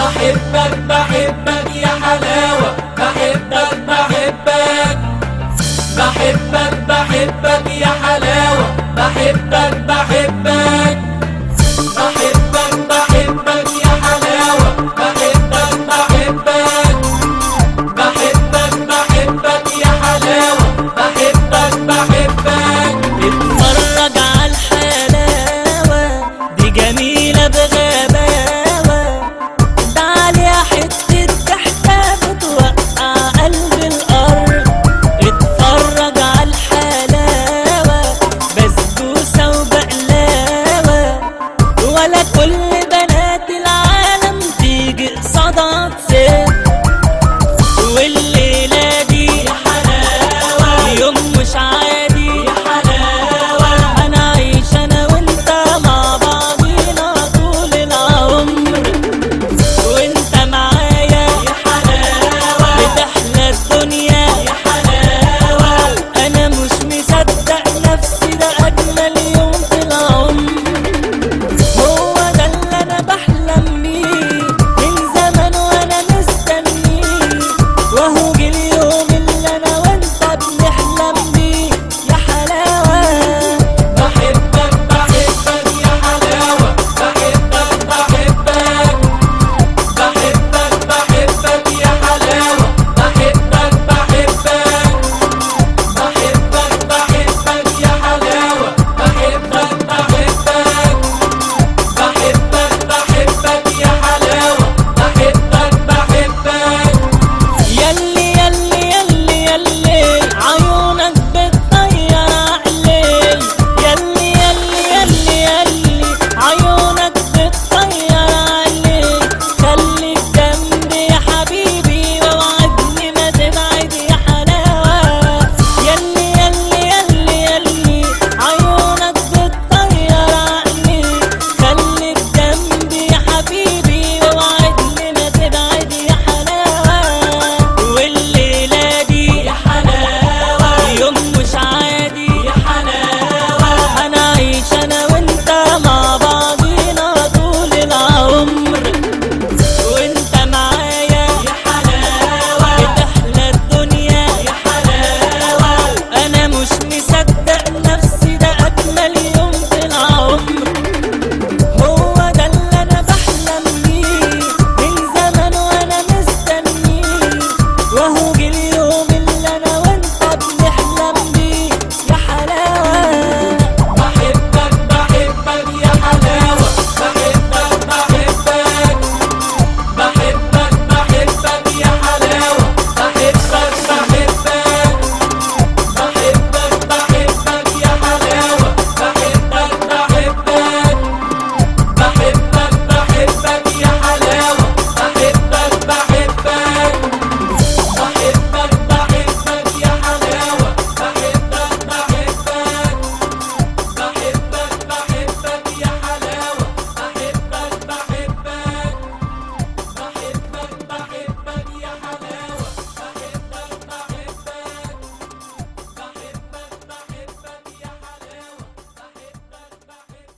بحبك بحبك يا حلاوة بحبك بحبك بحبك بحبك يا حلاوة بحبك بحبك بحبك بحبك يا حلاوة بحبك بحبك بحبك بحبك يا حلاوة بحبك بحبك اتفرج على الحلاوة دي جميلة بغباوة تعالي يا حتة ضحكة بتوقع قلب الأرض اتفرج على الحلاوة بسبوسة وبقلاوة ولا كل بنات العالم تيجي قصادها تصير والليلة دي يا حلاوة يوم مش عادي يا حلاوة أنا عايش أنا وأنت مع بعضينا طول العمر وأنت معايا يا حلاوة بتحلى الدنيا يا حلاوة أنا مش مصدق نفسي ده أجمل يوم في العمر هو ده اللي انا بحلم بيه من زمان وانا مستنيه وهو جه اليوم اللي انا وانت بنحلم بيه يا حلاوه بحبك بحبك يا حلاوة بحبك بحبك بحبك بحبك يا حلاوة بحبك بحبك بحبك بحبك يا حلاوة بحبك بحبك بحبك بحبك يا حلاوة بحبك بحبك يلي يلي يلي يلي عيونك بتطير عقلي يلي يلي يلي يلي عيونك بتطير عقلي خليك جنبي يا حبيبي ووعدني ما تبعد يا حلاوة يلي يلي يلي يلي عيونك بتطير عقلي خليك جنبي يا حبيبي ووعدني ما تبعد يا حلاوة والليلة دي يا حلاوة يوم مش عادي يا حلاوة أنا عايش أنا وأنت مع بعضينا طول العمر وأنت معايا يا حلاوة بتحلى الدنيا يا حلاوة أنا مش مصدق نفسي ده أجمل يوم في العمر هو ده اللي انا بحلم بيه من زمان وانا مستنيه وهو جه اليوم اللي انا وانت بنحلم بيه يا حلاوه بحبك بحبك يا حلاوة بحبك بحبك بحبك بحبك يا حلاوة بحبك بحبك بحبك بحبك يا حلاوة بحبك بحبك بحبك بحبك يا حلاوة بحبك بحبك بحبك بحبك يا حلاوة بحبك بحبك بحبك بحبك يا حلاوة بحبك بحبك بحبك بحبك يا حلاوة بحبك بحبك بحبك بحبك يا حلاوة بحبك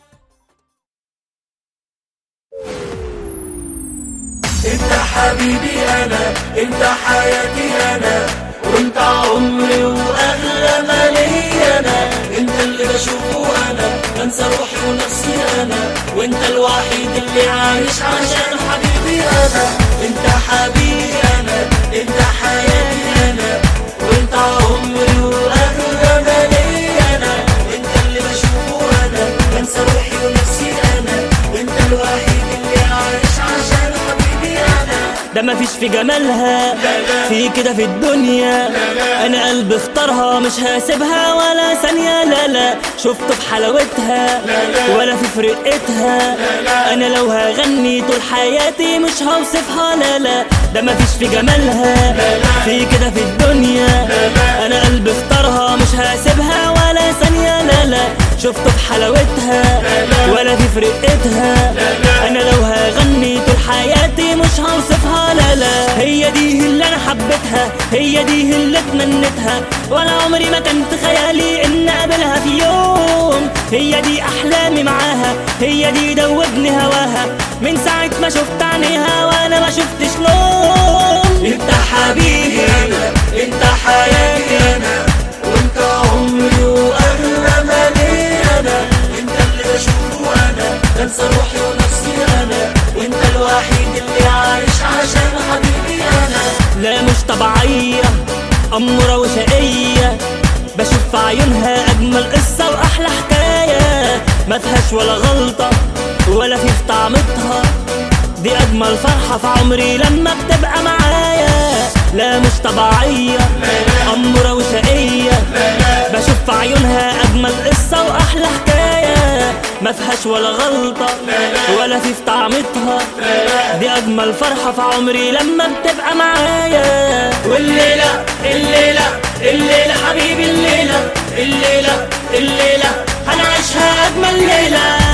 بحبك انت حبيبي انا انت حياتي انا وانت عمري واغلى ما ليا انا انت اللي بشوفه انا بنسى روحي ونفسي انا وانت الوحيد اللي عايش عشان حبيبي انا انت حبيبي انا انت حياتي انا وانت عمري واغلى ما ليا انا انت اللي بشوفه انا بنسى روحي ونفسي انا وانت الوحيد اللي عايش عشان حبيبي انا ده مفيش في جمالها في كده في الدنيا انا قلبي اختارها مش هسيبها ولا ثانية لا لا شفت في حلاوتها ولا في فرقتها انا لو هغني طول حياتي مش هوصفها لا لا ده مفيش في جمالها في كده في الدنيا انا قلبي اختارها مش هسيبها ولا ثانية لا لا شفت في حلاوتها ولا في فرقتها انا لو هغني طول حياتي مش هوصفها لا لا هي دي اللي انا حبيتها هي دي اللي اتمنيتها ولا عمري ما كان في خيالي ان اقابلها في يوم هي دي احلامي معاها هي دي دوبني هواها من ساعة ما شفت عينيها وانا ما شفتش نوم انت حبيبي انا انت حياتي انا وانت عمري واغلى ما لي انا انت اللي بشوفه انا بنسى روحي ونفسي انا وانت الوحيد اللي عايش عشان حبيبي انا لا مش طبيعية أمورة وشقية بشوف في عيونها أجمل قصة وأحلى حكاية ما فيهاش ولا غلطة ولا في في طعمتها دي أجمل فرحة في عمري لما بتبقى معايا لا مش طبيعية أمورة وشقية بشوف في عيونها أجمل قصة وأحلى حكاية ما فيهاش ولا غلطة ولا في في طعمتها دي أجمل فرحة في عمري لما بتبقى معايا والليلة الليلة الليلة حبيبي الليلة الليلة الليلة هنعيشها أجمل ليلة